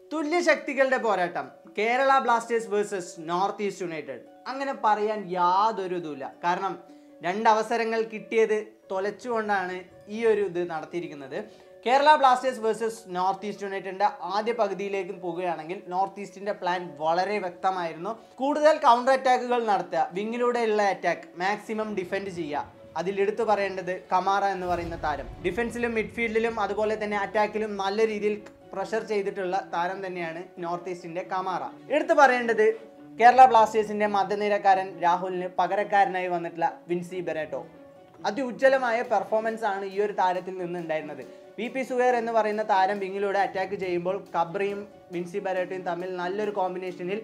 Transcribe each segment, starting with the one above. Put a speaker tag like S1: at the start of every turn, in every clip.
S1: തുല്യശക്തികളുടെ പോരാട്ടം Kerala Blasters versus North East United അങ്ങനെ പറയാൻ യാതൊരു ഇതുമില്ല കാരണം രണ്ട് അവസരങ്ങൾ കിട്ടിയത് തൊലച്ചുകൊണ്ടാണ് ഈ ഒരു ഇത് നടത്തിയിരിക്കുന്നത് Kerala Blasters versus North East യുണൈറ്റഡിന്റെ ആദ്യ പകുതിയിലേക്ക് പോകുകയാണെങ്കിൽ നോർത്ത് ഈസ്റ്റിന്റെ പ്ലാൻ വളരെ വ്യക്തമായിരുന്നു കൂടുതൽ കൗണ്ടർ അറ്റാക്കുകൾ നടത്തുക വിങ്ങിലൂടെയുള്ള അറ്റാക്ക് മാക്സിമം ഡിഫെൻഡ് ചെയ്യുക അതിൽ എടുത്തു പറയേണ്ടത് കമാറ എന്ന് പറയുന്ന താരം ഡിഫൻസിലും മിഡ്ഫീൽഡിലും അതുപോലെ തന്നെ അറ്റാക്കിലും നല്ല രീതിയിൽ പ്രഷർ ചെയ്തിട്ടുള്ള താരം തന്നെയാണ് നോർത്ത് ഈസ്റ്റിന്റെ കമാറ എടുത്തു പറയേണ്ടത് കേരള ബ്ലാസ്റ്റേഴ്സിന്റെ മധ്യനിരക്കാരൻ രാഹുലിന് പകരക്കാരനായി വന്നിട്ടുള്ള വിൻസി ബെറേറ്റോ അതിഉജ്ജ്വലമായ പെർഫോമൻസ് ആണ് ഈ ഒരു താരത്തിൽ നിന്ന് ഉണ്ടായിരുന്നത് വി പി സുവേർ എന്ന് പറയുന്ന താരം വിങ്ങിലൂടെ അറ്റാക്ക് ചെയ്യുമ്പോൾ കബ്രയും വിൻസി ബെറേറ്റോയും തമ്മിൽ നല്ലൊരു കോമ്പിനേഷനിൽ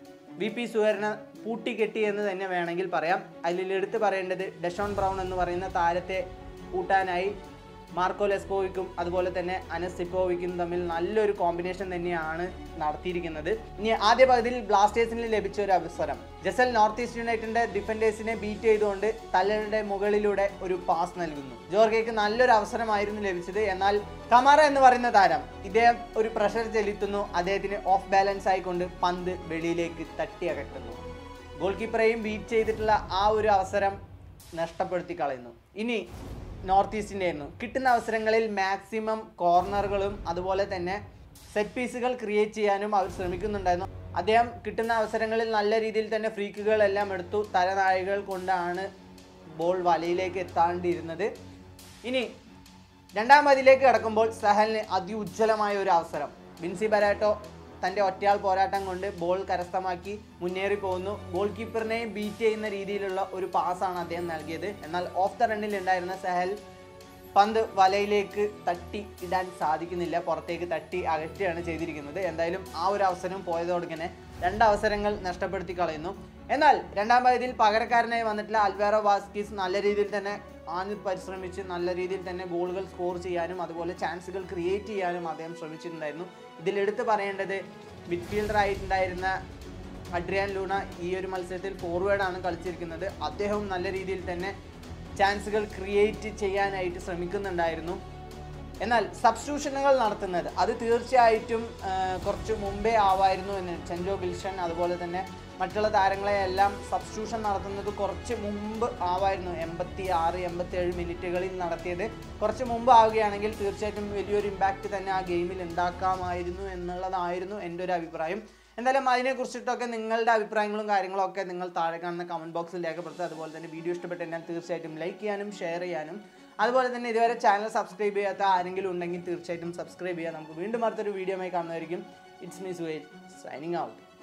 S1: വി പി സുഹറിനെ പൂട്ടിക്കെട്ടി എന്ന് തന്നെ വേണമെങ്കിൽ പറയാം അതിൽ എടുത്ത് പറയേണ്ടത് ഡെഷോൺ ബ്രൗൺ എന്ന് പറയുന്ന താരത്തെ കൂട്ടാനായി മാർക്കോ ലെസ്പോവിക്കും അതുപോലെ തന്നെ അനസ് സിപ്പോവിക്കും തമ്മിൽ നല്ലൊരു കോമ്പിനേഷൻ തന്നെയാണ് നടത്തിയിരിക്കുന്നത് ഇനി ആദ്യ പകുതിയിൽ ബ്ലാസ്റ്റേഴ്സിന് ലഭിച്ച ഒരു അവസരം ജസൽ നോർത്ത് ഈസ്റ്റ് യുണൈറ്റഡിന്റെ ഡിഫൻഡേഴ്സിനെ ബീറ്റ് ചെയ്തുകൊണ്ട് തലയുടെ മുകളിലൂടെ ഒരു പാസ് നൽകുന്നു ജോർഗയ്ക്ക് നല്ലൊരു അവസരമായിരുന്നു ലഭിച്ചത് എന്നാൽ കമാറ എന്ന് പറയുന്ന താരം ഇദ്ദേഹം ഒരു പ്രഷർ ചെലുത്തുന്നു അദ്ദേഹത്തിന് ഓഫ് ബാലൻസ് ആയിക്കൊണ്ട് പന്ത് വെളിയിലേക്ക് തട്ടി അകറ്റുന്നു ഗോൾ കീപ്പറെയും ബീറ്റ് ചെയ്തിട്ടുള്ള ആ ഒരു അവസരം നഷ്ടപ്പെടുത്തി കളയുന്നു ഇനി നോർത്ത് ഈസ്റ്റിൻ്റെ ആയിരുന്നു കിട്ടുന്ന അവസരങ്ങളിൽ മാക്സിമം കോർണറുകളും അതുപോലെ തന്നെ സെറ്റ് പീസുകൾ ക്രിയേറ്റ് ചെയ്യാനും അവർ ശ്രമിക്കുന്നുണ്ടായിരുന്നു അദ്ദേഹം കിട്ടുന്ന അവസരങ്ങളിൽ നല്ല രീതിയിൽ തന്നെ ഫ്രീക്കുകളെല്ലാം എടുത്തു തലനാഴികൾ കൊണ്ടാണ് ബോൾ വലയിലേക്ക് എത്താണ്ടിരുന്നത് ഇനി രണ്ടാം പതിലേക്ക് കടക്കുമ്പോൾ സഹലിന് അതിഉജ്ജ്വലമായ ഒരു അവസരം വിൻസി ബരാട്ടോ തൻ്റെ ഒറ്റയാൾ പോരാട്ടം കൊണ്ട് ബോൾ കരസ്ഥമാക്കി മുന്നേറി പോകുന്നു ഗോൾ കീപ്പറിനെയും ബീറ്റ് ചെയ്യുന്ന രീതിയിലുള്ള ഒരു പാസ്സാണ് അദ്ദേഹം നൽകിയത് എന്നാൽ ഓഫ് ദ റണ്ണിൽ ഉണ്ടായിരുന്ന സഹൽ പന്ത് വലയിലേക്ക് തട്ടി ഇടാൻ സാധിക്കുന്നില്ല പുറത്തേക്ക് തട്ടി അകറ്റുകയാണ് ചെയ്തിരിക്കുന്നത് എന്തായാലും ആ ഒരു അവസരം പോയതോടെ രണ്ട് അവസരങ്ങൾ നഷ്ടപ്പെടുത്തി കളയുന്നു എന്നാൽ രണ്ടാം പകുതിയിൽ പകരക്കാരനായി വന്നിട്ടുള്ള അൽവേറോ വാസ്കിസ് നല്ല രീതിയിൽ തന്നെ ആഞ്ഞു പരിശ്രമിച്ച് നല്ല രീതിയിൽ തന്നെ ഗോളുകൾ സ്കോർ ചെയ്യാനും അതുപോലെ ചാൻസുകൾ ക്രിയേറ്റ് ചെയ്യാനും അദ്ദേഹം ശ്രമിച്ചിട്ടുണ്ടായിരുന്നു ഇതിൽ എടുത്തു പറയേണ്ടത് മിഡ്ഫീൽഡർ ആയിട്ടുണ്ടായിരുന്ന അഡ്രിയാൻ ലൂണ ഈ ഒരു മത്സരത്തിൽ ഫോർവേഡാണ് കളിച്ചിരിക്കുന്നത് അദ്ദേഹവും നല്ല രീതിയിൽ തന്നെ ചാൻസുകൾ ക്രിയേറ്റ് ചെയ്യാനായിട്ട് ശ്രമിക്കുന്നുണ്ടായിരുന്നു എന്നാൽ സബ്സ്റ്റിറ്റ്യൂഷനുകൾ നടത്തുന്നത് അത് തീർച്ചയായിട്ടും ആ, കുറച്ച് മുമ്പേ ആവായിരുന്നു എന്ന് ചെൻജോ ബിൽഷൻ അതുപോലെ തന്നെ മറ്റുള്ള താരങ്ങളെയെല്ലാം സബ്സ്റ്റിറ്റ്യൂഷൻ നടത്തുന്നത് കുറച്ച് മുമ്പ് ആവായിരുന്നു എൺപത്തി ആറ് എൺപത്തി ഏഴ് മിനിറ്റുകളിൽ നടത്തിയത് കുറച്ച് മുമ്പ് ആവുകയാണെങ്കിൽ തീർച്ചയായിട്ടും വലിയൊരു ഇമ്പാക്റ്റ് തന്നെ ആ ഗെയിമിൽ ഉണ്ടാക്കാമായിരുന്നു എന്നുള്ളതായിരുന്നു എൻ്റെ ഒരു അഭിപ്രായം എന്തായാലും അതിനെക്കുറിച്ചിട്ടൊക്കെ നിങ്ങളുടെ അഭിപ്രായങ്ങളും കാര്യങ്ങളും ഒക്കെ നിങ്ങൾ താഴെ കാണുന്ന കമൻറ്റ് ബോക്സിൽ രേഖപ്പെടുത്തുക അതുപോലെ തന്നെ വീഡിയോ ഇഷ്ടപ്പെട്ട് കഴിഞ്ഞാൽ തീർച്ചയായിട്ടും ലൈക്ക് ചെയ്യാനും ഷെയർ ചെയ്യാനും അതുപോലെ തന്നെ ഇതുവരെ ചാനൽ സബ്സ്ക്രൈബ് ചെയ്യാത്ത ആരെങ്കിലും ഉണ്ടെങ്കിൽ തീർച്ചയായിട്ടും സബ്സ്ക്രൈബ് ചെയ്യുക നമുക്ക് വീണ്ടും അടുത്തൊരു വീഡിയോ ആയി കാണുന്നതായിരിക്കും it's me Suhail signing out